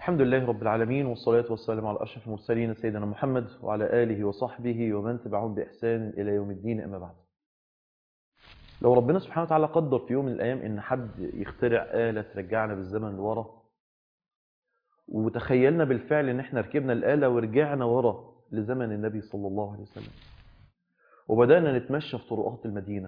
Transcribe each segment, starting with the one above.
الحمد لله رب العالمين والصلاة والسلام على أشرف المرسلين سيدنا محمد وعلى آله وصحبه ومن تبعهم بإحسان إلى يوم الدين أما بعد لو ربنا سبحانه وتعالى قدر في يوم من الأيام إن حد يخترع آلة ترجعنا بالزمن لورا وتخيلنا بالفعل إن إحنا ركبنا الآلة ورجعنا ورا لزمن النبي صلى الله عليه وسلم وبدأنا نتمشى في طرقات المدينة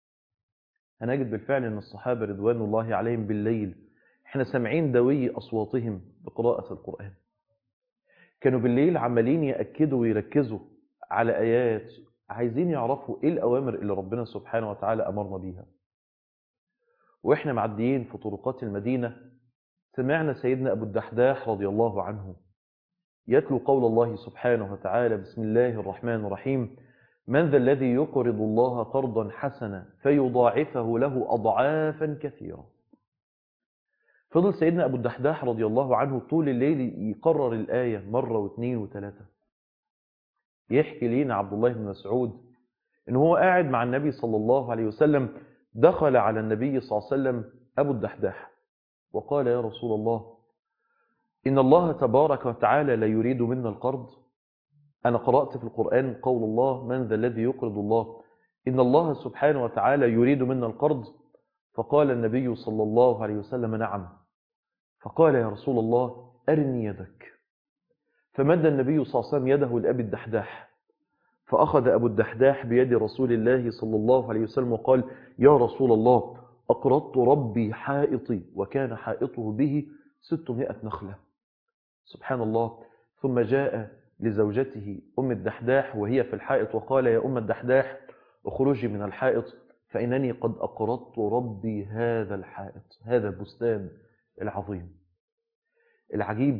هنجد بالفعل أن الصحابة رضوان الله عليهم بالليل احنا سامعين دوي أصواتهم بقراءة القرآن كانوا بالليل عمالين يأكدوا ويركزوا على آيات عايزين يعرفوا إيه الأوامر اللي ربنا سبحانه وتعالى أمرنا بيها وإحنا معديين في طرقات المدينة سمعنا سيدنا أبو الدحداح رضي الله عنه يتلو قول الله سبحانه وتعالى بسم الله الرحمن الرحيم من ذا الذي يقرض الله قرضا حسنا فيضاعفه له أضعافا كثيرة فضل سيدنا أبو الدحداح رضي الله عنه طول الليل يقرر الآية مرة واثنين وثلاثة يحكي لينا عبد الله بن مسعود إن هو قاعد مع النبي صلى الله عليه وسلم دخل على النبي صلى الله عليه وسلم أبو الدحداح وقال يا رسول الله إن الله تبارك وتعالى لا يريد منا القرض أنا قرأت في القرآن قول الله من ذا الذي يقرض الله إن الله سبحانه وتعالى يريد منا القرض فقال النبي صلى الله عليه وسلم نعم فقال يا رسول الله أرني يدك فمد النبي صلى الله عليه وسلم يده لأبي الدحداح فأخذ أبو الدحداح بيد رسول الله صلى الله عليه وسلم وقال يا رسول الله أقرضت ربي حائطي وكان حائطه به ستمائة نخلة سبحان الله ثم جاء لزوجته أم الدحداح وهي في الحائط وقال يا أم الدحداح اخرجي من الحائط فإنني قد أقرضت ربي هذا الحائط هذا البستان العظيم العجيب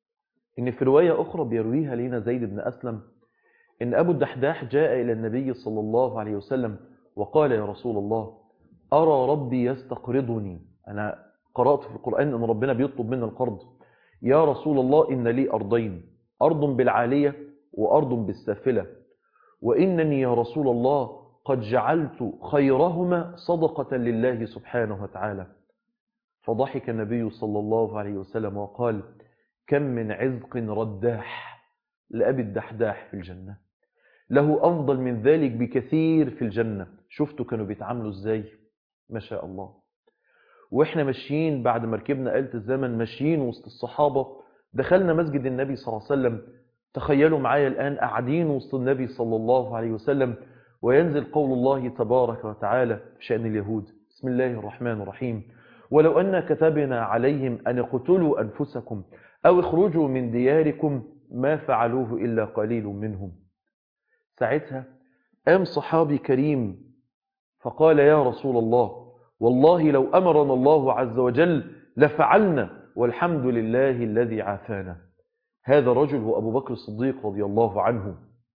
إن في رواية أخرى بيرويها لنا زيد بن أسلم إن أبو الدحداح جاء إلى النبي صلى الله عليه وسلم وقال يا رسول الله أرى ربي يستقرضني أنا قرأت في القرآن أن ربنا بيطلب منا القرض يا رسول الله إن لي أرضين أرض بالعالية وأرض بالسافلة وإنني يا رسول الله قد جعلت خيرهما صدقة لله سبحانه وتعالى فضحك النبي صلى الله عليه وسلم وقال كم من عزق رداح لأبي الدحداح في الجنة له أفضل من ذلك بكثير في الجنة شفتوا كانوا بيتعاملوا ازاي ما شاء الله واحنا ماشيين بعد ما ركبنا آلة الزمن ماشيين وسط الصحابة دخلنا مسجد النبي صلى الله عليه وسلم تخيلوا معايا الآن قاعدين وسط النبي صلى الله عليه وسلم وينزل قول الله تبارك وتعالى في شأن اليهود بسم الله الرحمن الرحيم ولو أن كتبنا عليهم أن اقتلوا أنفسكم أو اخرجوا من دياركم ما فعلوه إلا قليل منهم ساعتها قام صحابي كريم فقال يا رسول الله والله لو أمرنا الله عز وجل لفعلنا والحمد لله الذي عافانا هذا رجل هو أبو بكر الصديق رضي الله عنه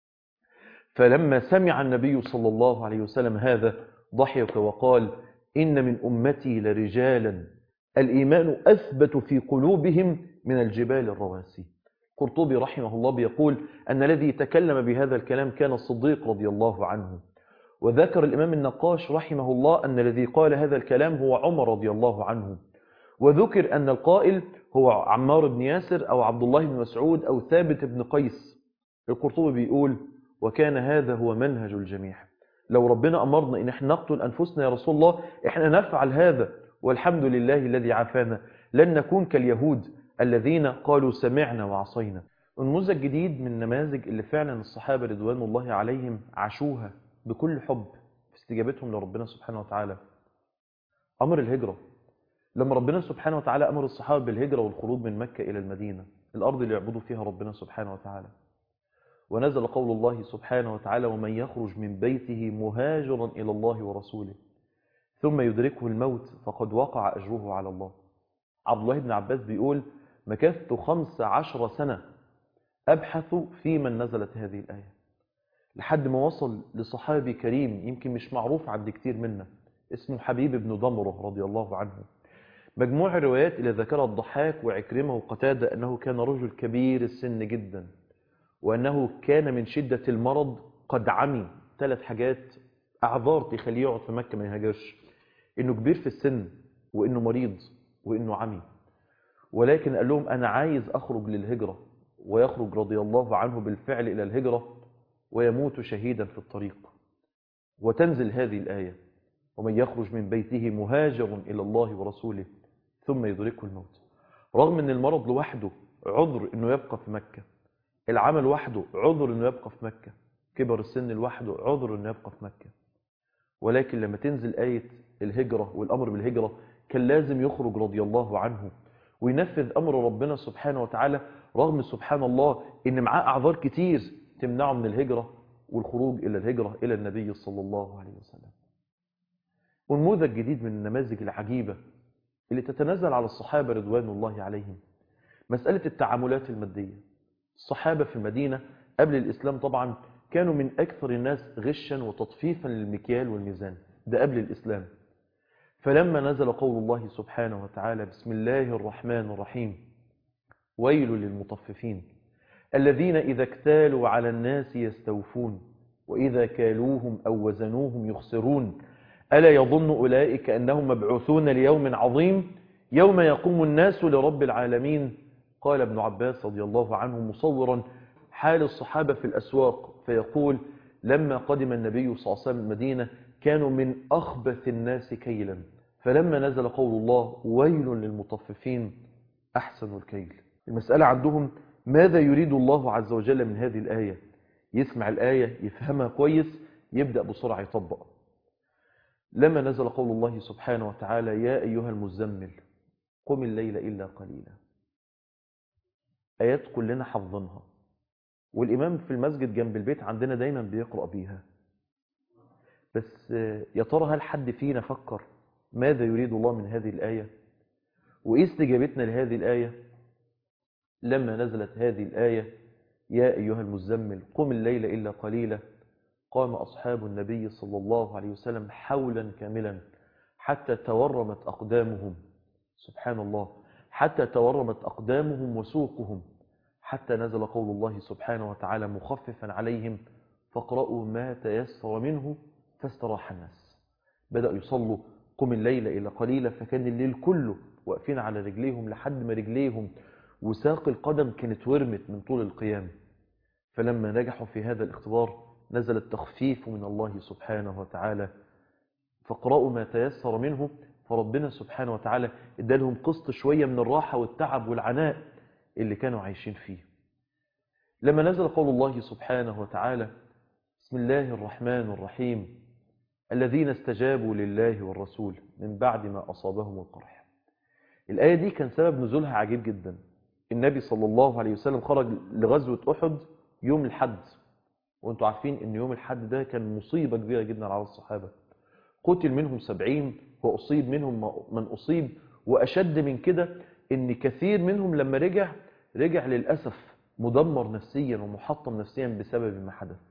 فلما سمع النبي صلى الله عليه وسلم هذا ضحك وقال إن من أمتي لرجالا الإيمان أثبت في قلوبهم من الجبال الرواسي قرطبي رحمه الله بيقول أن الذي تكلم بهذا الكلام كان الصديق رضي الله عنه وذكر الإمام النقاش رحمه الله أن الذي قال هذا الكلام هو عمر رضي الله عنه وذكر أن القائل هو عمار بن ياسر أو عبد الله بن مسعود أو ثابت بن قيس القرطبي بيقول وكان هذا هو منهج الجميع لو ربنا أمرنا إن احنا نقتل أنفسنا يا رسول الله احنا نفعل هذا والحمد لله الذي عافانا لن نكون كاليهود الذين قالوا سمعنا وعصينا النموذج جديد من نماذج اللي فعلا الصحابة رضوان الله عليهم عاشوها بكل حب في استجابتهم لربنا سبحانه وتعالى أمر الهجرة لما ربنا سبحانه وتعالى أمر الصحابة بالهجرة والخروج من مكة إلى المدينة الأرض اللي يعبدوا فيها ربنا سبحانه وتعالى ونزل قول الله سبحانه وتعالى ومن يخرج من بيته مهاجرا إلى الله ورسوله ثم يدركه الموت فقد وقع أجره على الله عبد الله بن عباس بيقول مكثت خمس عشر سنة أبحث في من نزلت هذه الآية لحد ما وصل لصحابي كريم يمكن مش معروف عند كتير منا اسمه حبيب بن ضمرة رضي الله عنه مجموع الروايات اللي ذكرها الضحاك وعكرمة وقتادة أنه كان رجل كبير السن جدا وأنه كان من شدة المرض قد عمي ثلاث حاجات أعذار تخليه يقعد في مكة ما يهاجرش إنه كبير في السن وإنه مريض وإنه عمي ولكن قال لهم أنا عايز أخرج للهجرة ويخرج رضي الله عنه بالفعل إلى الهجرة ويموت شهيدا في الطريق وتنزل هذه الآية ومن يخرج من بيته مهاجر إلى الله ورسوله ثم يدركه الموت رغم أن المرض لوحده عذر أنه يبقى في مكة العمل وحده عذر أنه يبقى في مكة كبر السن لوحده عذر أنه يبقى في مكة ولكن لما تنزل آية الهجرة والأمر بالهجرة كان لازم يخرج رضي الله عنه وينفذ أمر ربنا سبحانه وتعالى رغم سبحان الله إن معاه أعذار كتير تمنعه من الهجرة والخروج إلى الهجرة إلى النبي صلى الله عليه وسلم ونموذج جديد من النماذج العجيبة اللي تتنزل على الصحابة رضوان الله عليهم مسألة التعاملات المادية الصحابة في المدينة قبل الإسلام طبعا كانوا من أكثر الناس غشا وتطفيفا للمكيال والميزان ده قبل الإسلام فلما نزل قول الله سبحانه وتعالى بسم الله الرحمن الرحيم ويل للمطففين الذين إذا اكتالوا على الناس يستوفون وإذا كالوهم أو وزنوهم يخسرون ألا يظن أولئك أنهم مبعوثون ليوم عظيم يوم يقوم الناس لرب العالمين قال ابن عباس رضي الله عنه مصورا حال الصحابة في الأسواق فيقول لما قدم النبي صلى الله عليه وسلم المدينة كانوا من أخبث الناس كيلا فلما نزل قول الله ويل للمطففين أحسن الكيل المسألة عندهم ماذا يريد الله عز وجل من هذه الآية يسمع الآية يفهمها كويس يبدأ بسرعة يطبق لما نزل قول الله سبحانه وتعالى يا أيها المزمل قم الليل إلا قليلا آيات كلنا حافظينها والإمام في المسجد جنب البيت عندنا دايما بيقرأ بيها بس يا ترى هل حد فينا فكر ماذا يريد الله من هذه الآية وإيه استجابتنا لهذه الآية لما نزلت هذه الآية يا أيها المزمل قم الليل إلا قليلا قام أصحاب النبي صلى الله عليه وسلم حولا كاملا حتى تورمت أقدامهم سبحان الله حتى تورمت أقدامهم وسوقهم حتى نزل قول الله سبحانه وتعالى مخففا عليهم فاقرأوا ما تيسر منه فاستراح الناس بدأوا يصلوا قم الليل إلى قليلا فكان الليل كله واقفين على رجليهم لحد ما رجليهم وساق القدم كانت ورمت من طول القيام فلما نجحوا في هذا الاختبار نزل التخفيف من الله سبحانه وتعالى فاقرأوا ما تيسر منه فربنا سبحانه وتعالى ادالهم قسط شوية من الراحة والتعب والعناء اللي كانوا عايشين فيه لما نزل قول الله سبحانه وتعالى بسم الله الرحمن الرحيم الذين استجابوا لله والرسول من بعد ما أصابهم القرح الآية دي كان سبب نزولها عجيب جدا النبي صلى الله عليه وسلم خرج لغزوة أحد يوم الحد وانتوا عارفين ان يوم الحد ده كان مصيبة كبيرة جدا على الصحابة قتل منهم سبعين وأصيب منهم من أصيب وأشد من كده ان كثير منهم لما رجع رجع للأسف مدمر نفسيا ومحطم نفسيا بسبب ما حدث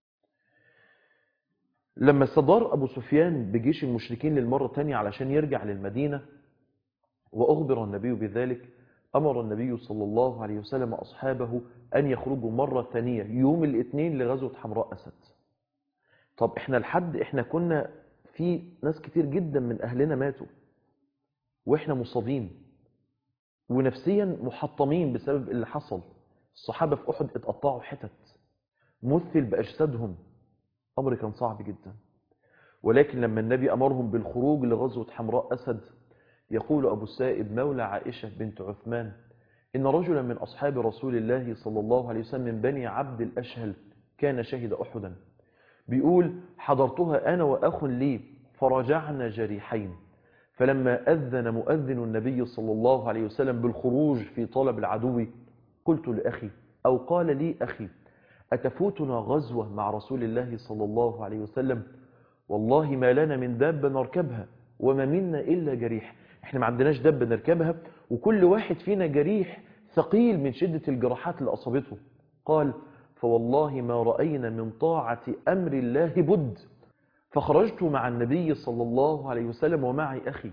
لما استدار أبو سفيان بجيش المشركين للمرة الثانية علشان يرجع للمدينة وأخبر النبي بذلك أمر النبي صلى الله عليه وسلم أصحابه أن يخرجوا مرة ثانية يوم الاثنين لغزوة حمراء أسد طب إحنا لحد إحنا كنا في ناس كتير جدا من أهلنا ماتوا وإحنا مصابين ونفسيا محطمين بسبب اللي حصل الصحابة في أحد اتقطعوا حتت مثل بأجسادهم أمر كان صعب جدا ولكن لما النبي أمرهم بالخروج لغزوة حمراء أسد يقول أبو السائب مولى عائشة بنت عثمان إن رجلا من أصحاب رسول الله صلى الله عليه وسلم من بني عبد الأشهل كان شهد أحدا بيقول حضرتها أنا وأخ لي فرجعنا جريحين فلما أذن مؤذن النبي صلى الله عليه وسلم بالخروج في طلب العدو قلت لأخي أو قال لي أخي أتفوتنا غزوة مع رسول الله صلى الله عليه وسلم والله ما لنا من دابة نركبها وما منا إلا جريح احنا ما عندناش دابة نركبها وكل واحد فينا جريح ثقيل من شدة الجراحات اللي أصابته قال فوالله ما رأينا من طاعة أمر الله بد فخرجت مع النبي صلى الله عليه وسلم ومعي أخي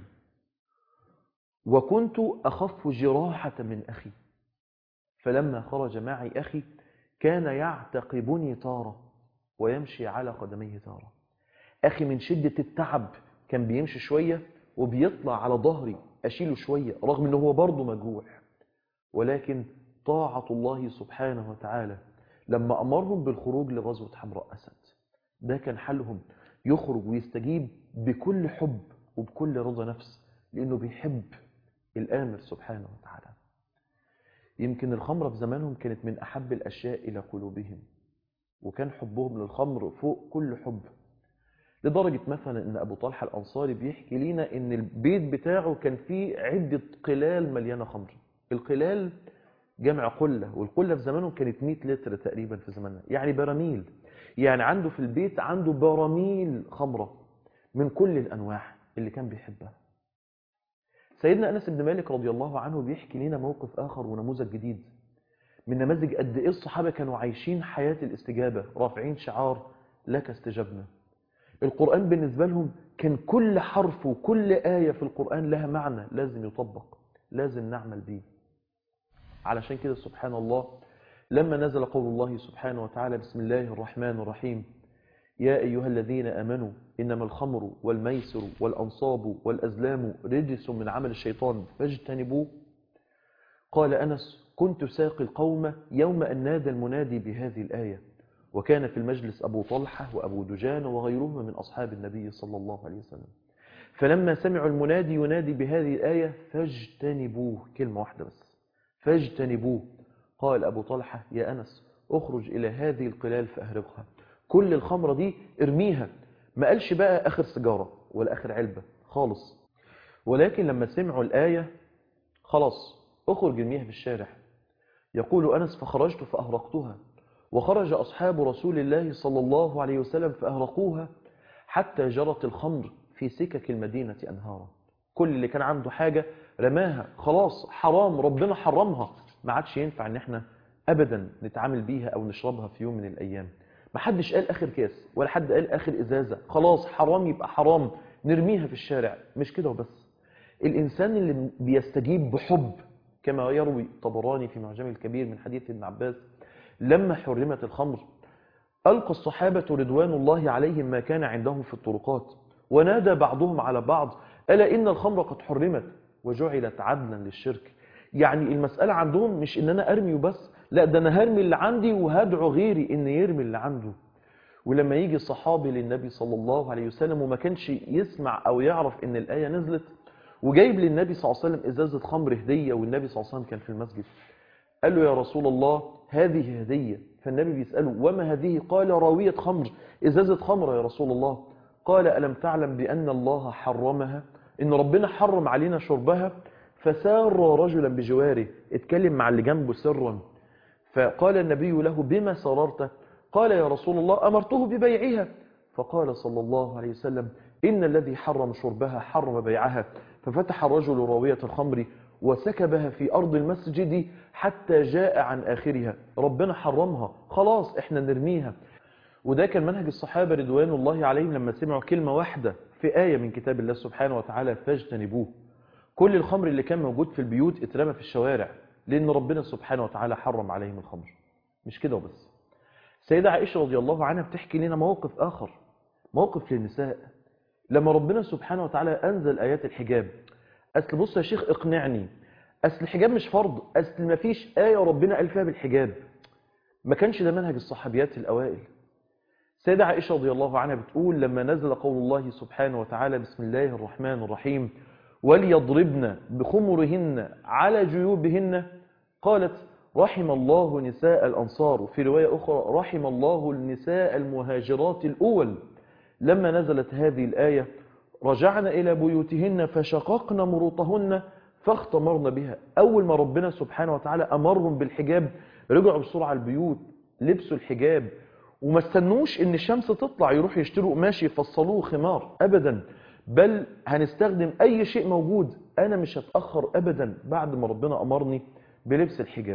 وكنت أخف جراحة من أخي فلما خرج معي أخي كان يعتقبني تارة ويمشي على قدميه تارة أخي من شدة التعب كان بيمشي شوية وبيطلع على ظهري أشيله شوية رغم أنه هو برضه مجروح ولكن طاعة الله سبحانه وتعالى لما أمرهم بالخروج لغزوة حمراء أسد ده كان حلهم يخرج ويستجيب بكل حب وبكل رضا نفس لأنه بيحب الآمر سبحانه وتعالى يمكن الخمرة في زمانهم كانت من أحب الأشياء إلى قلوبهم وكان حبهم للخمر فوق كل حب لدرجة مثلا ان ابو طلحة الانصاري بيحكي لنا ان البيت بتاعه كان فيه عدة قلال مليانة خمر القلال جمع قلة والقلة في زمانهم كانت 100 لتر تقريبا في زماننا يعني براميل يعني عنده في البيت عنده براميل خمرة من كل الانواع اللي كان بيحبها سيدنا انس بن مالك رضي الله عنه بيحكي لنا موقف اخر ونموذج جديد من نماذج قد ايه الصحابة كانوا عايشين حياة الاستجابة رافعين شعار لك استجبنا القرآن بالنسبة لهم كان كل حرف وكل آية في القرآن لها معنى لازم يطبق لازم نعمل بيه علشان كده سبحان الله لما نزل قول الله سبحانه وتعالى بسم الله الرحمن الرحيم يا أيها الذين أمنوا إنما الخمر والميسر والأنصاب والأزلام رجس من عمل الشيطان فاجتنبوه قال أنس كنت ساقي القوم يوم أن نادى المنادي بهذه الآية وكان في المجلس أبو طلحة وأبو دجان وغيرهما من أصحاب النبي صلى الله عليه وسلم فلما سمعوا المنادي ينادي بهذه الآية فاجتنبوه كلمة واحدة بس فاجتنبوه قال أبو طلحة يا أنس اخرج إلى هذه القلال فأهرقها كل الخمرة دي ارميها ما قالش بقى آخر سجارة ولا آخر علبة خالص ولكن لما سمعوا الآية خلاص اخرج ارميها في الشارع يقول أنس فخرجت فأهرقتها وخرج أصحاب رسول الله صلى الله عليه وسلم فأهرقوها حتى جرت الخمر في سكك المدينة أنهارا كل اللي كان عنده حاجة رماها خلاص حرام ربنا حرمها ما عادش ينفع ان احنا ابدا نتعامل بيها او نشربها في يوم من الايام ما حدش قال اخر كاس ولا حد قال اخر ازازة خلاص حرام يبقى حرام نرميها في الشارع مش كده وبس الانسان اللي بيستجيب بحب كما يروي طبراني في معجم الكبير من حديث ابن عباس لما حرمت الخمر ألقى الصحابة رضوان الله عليهم ما كان عندهم في الطرقات ونادى بعضهم على بعض ألا إن الخمر قد حرمت وجعلت عدلا للشرك يعني المسألة عندهم مش إن أنا أرمي وبس لا ده أنا هرمي اللي عندي وهدعو غيري إن يرمي اللي عنده ولما يجي صحابي للنبي صلى الله عليه وسلم وما كانش يسمع أو يعرف إن الآية نزلت وجايب للنبي صلى الله عليه وسلم إزازة خمر هدية والنبي صلى الله عليه وسلم كان في المسجد قال له يا رسول الله هذه هدية فالنبي بيسأله وما هذه قال راوية خمر إزازة خمر يا رسول الله قال ألم تعلم بأن الله حرمها إن ربنا حرم علينا شربها فسار رجلا بجواره اتكلم مع اللي جنبه سرا فقال النبي له بما سررت قال يا رسول الله أمرته ببيعها فقال صلى الله عليه وسلم إن الذي حرم شربها حرم بيعها ففتح الرجل راوية الخمر وسكبها في أرض المسجد حتى جاء عن آخرها ربنا حرمها خلاص احنا نرميها وده كان منهج الصحابة رضوان الله عليهم لما سمعوا كلمة واحدة في آية من كتاب الله سبحانه وتعالى فاجتنبوه كل الخمر اللي كان موجود في البيوت اترمى في الشوارع لأن ربنا سبحانه وتعالى حرم عليهم الخمر مش كده وبس سيدة عائشة رضي الله عنها بتحكي لنا موقف آخر موقف للنساء لما ربنا سبحانه وتعالى أنزل آيات الحجاب أصل بص يا شيخ اقنعني أصل الحجاب مش فرض أصل ما فيش آية ربنا قال فيها بالحجاب ما كانش ده منهج الصحابيات الأوائل سيدة عائشة رضي الله عنها بتقول لما نزل قول الله سبحانه وتعالى بسم الله الرحمن الرحيم وليضربن بخمرهن على جيوبهن قالت رحم الله نساء الأنصار وفي رواية أخرى رحم الله النساء المهاجرات الأول لما نزلت هذه الآية رجعنا إلى بيوتهن فشققن مروطهن فاختمرن بها أول ما ربنا سبحانه وتعالى أمرهم بالحجاب رجعوا بسرعة البيوت لبسوا الحجاب وما استنوش ان الشمس تطلع يروحوا يشتروا قماش يفصلوه خمار ابدا بل هنستخدم اي شيء موجود انا مش هتأخر ابدا بعد ما ربنا امرني بلبس الحجاب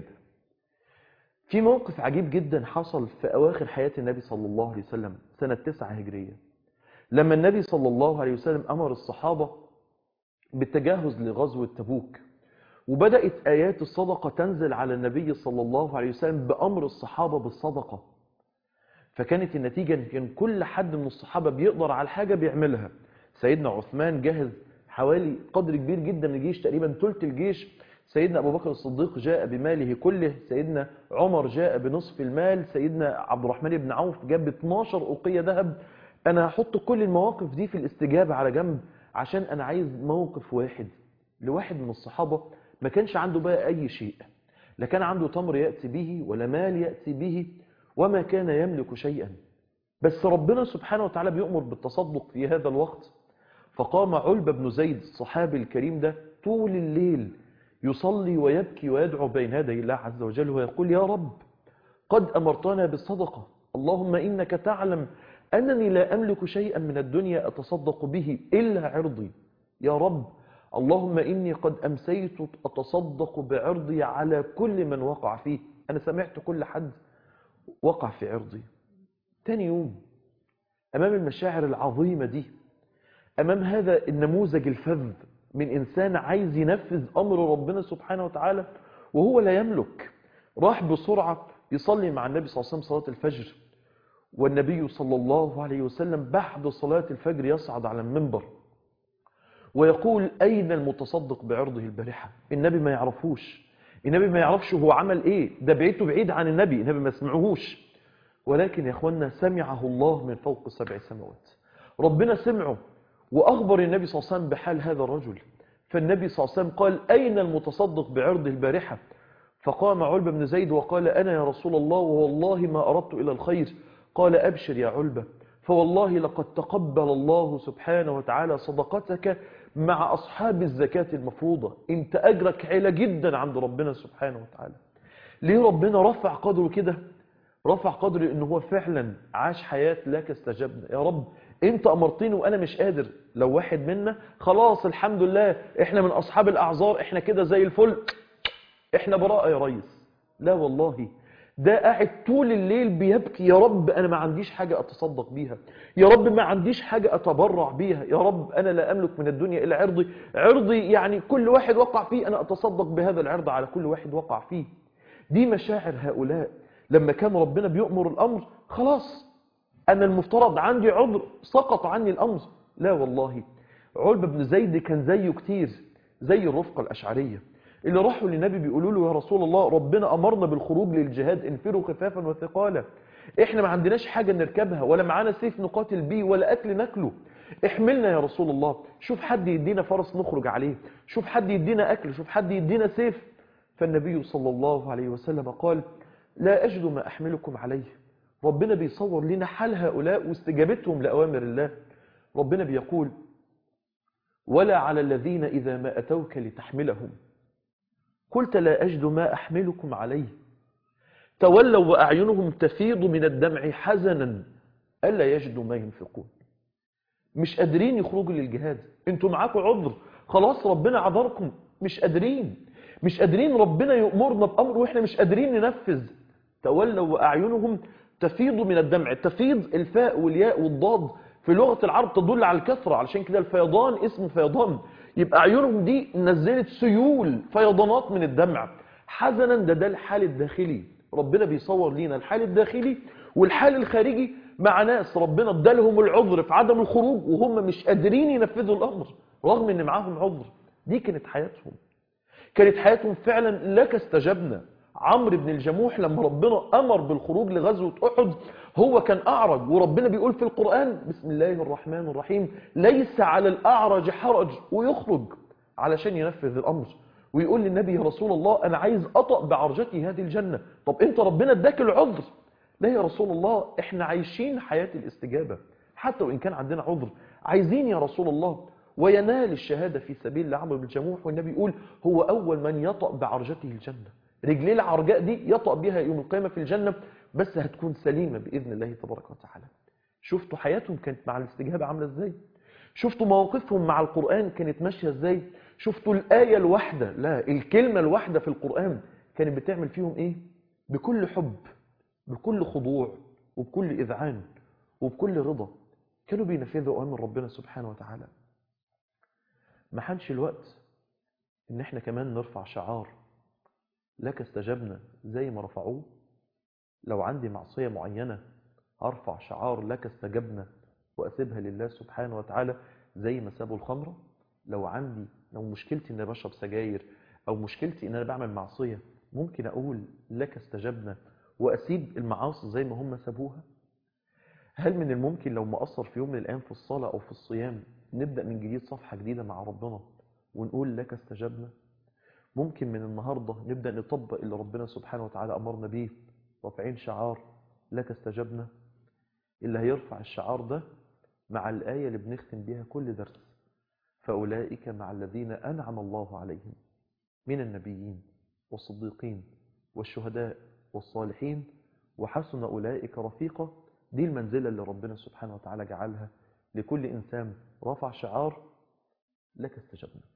في موقف عجيب جدا حصل في اواخر حياة النبي صلى الله عليه وسلم سنة 9 هجرية لما النبي صلى الله عليه وسلم امر الصحابة بالتجهز لغزوة تبوك وبدأت آيات الصدقة تنزل على النبي صلى الله عليه وسلم بأمر الصحابة بالصدقة فكانت النتيجة ان كان كل حد من الصحابة بيقدر على حاجة بيعملها سيدنا عثمان جهز حوالي قدر كبير جدا من الجيش تقريبا ثلث الجيش سيدنا أبو بكر الصديق جاء بماله كله سيدنا عمر جاء بنصف المال سيدنا عبد الرحمن بن عوف جاب 12 أوقية ذهب أنا هحط كل المواقف دي في الاستجابة على جنب عشان أنا عايز موقف واحد لواحد من الصحابة ما كانش عنده بقى أي شيء لا كان عنده تمر يأتي به ولا مال يأتي به وما كان يملك شيئا بس ربنا سبحانه وتعالى بيؤمر بالتصدق في هذا الوقت فقام علبة بن زيد الصحابي الكريم ده طول الليل يصلي ويبكي ويدعو بين يدي الله عز وجل ويقول يا رب قد أمرتنا بالصدقة اللهم إنك تعلم أنني لا أملك شيئا من الدنيا أتصدق به إلا عرضي يا رب اللهم إني قد أمسيت أتصدق بعرضي على كل من وقع فيه أنا سمعت كل حد وقع في عرضي تاني يوم أمام المشاعر العظيمة دي أمام هذا النموذج الفذ من إنسان عايز ينفذ أمر ربنا سبحانه وتعالى وهو لا يملك راح بسرعة يصلي مع النبي صلى الله عليه وسلم صلاة الفجر والنبي صلى الله عليه وسلم بعد صلاة الفجر يصعد على المنبر ويقول أين المتصدق بعرضه البارحة النبي ما يعرفوش النبي ما يعرفش هو عمل إيه ده بعيده بعيد عن النبي النبي ما سمعوهوش ولكن يا أخوانا سمعه الله من فوق سبع سماوات ربنا سمعه وأخبر النبي صلى الله عليه وسلم بحال هذا الرجل فالنبي صلى الله عليه وسلم قال أين المتصدق بعرضه البارحة فقام علبة بن زيد وقال أنا يا رسول الله ووالله ما أردت إلى الخير قال أبشر يا علبة فوالله لقد تقبل الله سبحانه وتعالى صدقتك مع أصحاب الزكاة المفروضة انت أجرك عالي جدا عند ربنا سبحانه وتعالى ليه ربنا رفع قدره كده رفع قدره ان هو فعلا عاش حياة لك استجبنا يا رب انت امرتني وانا مش قادر لو واحد منا خلاص الحمد لله احنا من اصحاب الاعذار احنا كده زي الفل احنا براءة يا ريس لا والله ده قاعد طول الليل بيبكي يا رب انا ما عنديش حاجة اتصدق بيها يا رب ما عنديش حاجة اتبرع بيها يا رب انا لا املك من الدنيا الا عرضي عرضي يعني كل واحد وقع فيه انا اتصدق بهذا العرض على كل واحد وقع فيه دي مشاعر هؤلاء لما كان ربنا بيؤمر الامر خلاص انا المفترض عندي عذر سقط عني الامر لا والله علبة بن زيد كان زيه كتير زي الرفقة الاشعرية اللي راحوا للنبي بيقولوا له يا رسول الله ربنا امرنا بالخروج للجهاد انفروا خفافا وثقالا احنا ما عندناش حاجة نركبها ولا معانا سيف نقاتل بيه ولا اكل ناكله احملنا يا رسول الله شوف حد يدينا فرس نخرج عليه شوف حد يدينا اكل شوف حد يدينا سيف فالنبي صلى الله عليه وسلم قال لا أجد ما أحملكم عليه ربنا بيصور لنا حال هؤلاء واستجابتهم لأوامر الله ربنا بيقول ولا على الذين إذا ما أتوك لتحملهم قلت لا أجد ما أحملكم عليه تولوا وأعينهم تفيض من الدمع حزنا ألا يجدوا ما ينفقون مش قادرين يخرجوا للجهاد انتوا معاكم عذر خلاص ربنا عذركم مش قادرين مش قادرين ربنا يأمرنا بأمر وإحنا مش قادرين ننفذ تولوا وأعينهم تفيض من الدمع تفيض الفاء والياء والضاد في لغة العرب تدل على الكثرة علشان كده الفيضان اسمه فيضان يبقى أعينهم دي نزلت سيول فيضانات من الدمع حزنا ده ده الحال الداخلي ربنا بيصور لينا الحال الداخلي والحال الخارجي مع ناس ربنا ادالهم العذر في عدم الخروج وهم مش قادرين ينفذوا الأمر رغم ان معاهم عذر دي كانت حياتهم كانت حياتهم فعلا لك استجبنا عمرو بن الجموح لما ربنا أمر بالخروج لغزوة أحد هو كان أعرج وربنا بيقول في القرآن بسم الله الرحمن الرحيم ليس على الأعرج حرج ويخرج علشان ينفذ الأمر ويقول للنبي يا رسول الله أنا عايز أطأ بعرجتي هذه الجنة طب أنت ربنا اداك العذر لا يا رسول الله احنا عايشين حياة الاستجابة حتى وإن كان عندنا عذر عايزين يا رسول الله وينال الشهادة في سبيل لعمرو بن الجموح والنبي يقول هو أول من يطأ بعرجته الجنة رجليه العرجاء دي يطأ بها يوم القيامة في الجنة بس هتكون سليمة بإذن الله تبارك وتعالى شفتوا حياتهم كانت مع الاستجابة عاملة ازاي شفتوا مواقفهم مع القرآن كانت ماشية ازاي شفتوا الآية الواحدة لا الكلمة الواحدة في القرآن كانت بتعمل فيهم ايه بكل حب بكل خضوع وبكل إذعان وبكل رضا كانوا بينفذوا أوامر ربنا سبحانه وتعالى ما حانش الوقت ان احنا كمان نرفع شعار لك استجبنا زي ما رفعوه لو عندي معصية معينة ارفع شعار لك استجبنا واسيبها لله سبحانه وتعالى زي ما سابوا الخمرة لو عندي لو مشكلتي ان بشرب سجاير أو مشكلتي إن أنا بعمل معصية ممكن أقول لك استجبنا وأسيب المعاصي زي ما هم سابوها هل من الممكن لو مقصر في يوم من الأيام في الصلاة أو في الصيام نبدأ من جديد صفحة جديدة مع ربنا ونقول لك استجبنا ممكن من النهاردة نبدأ نطبق اللي ربنا سبحانه وتعالى أمرنا بيه رافعين شعار لك استجبنا اللي هيرفع الشعار ده مع الآية اللي بنختم بيها كل درس فأولئك مع الذين أنعم الله عليهم من النبيين والصديقين والشهداء والصالحين وحسن أولئك رفيقا دي المنزلة اللي ربنا سبحانه وتعالى جعلها لكل إنسان رفع شعار لك استجبنا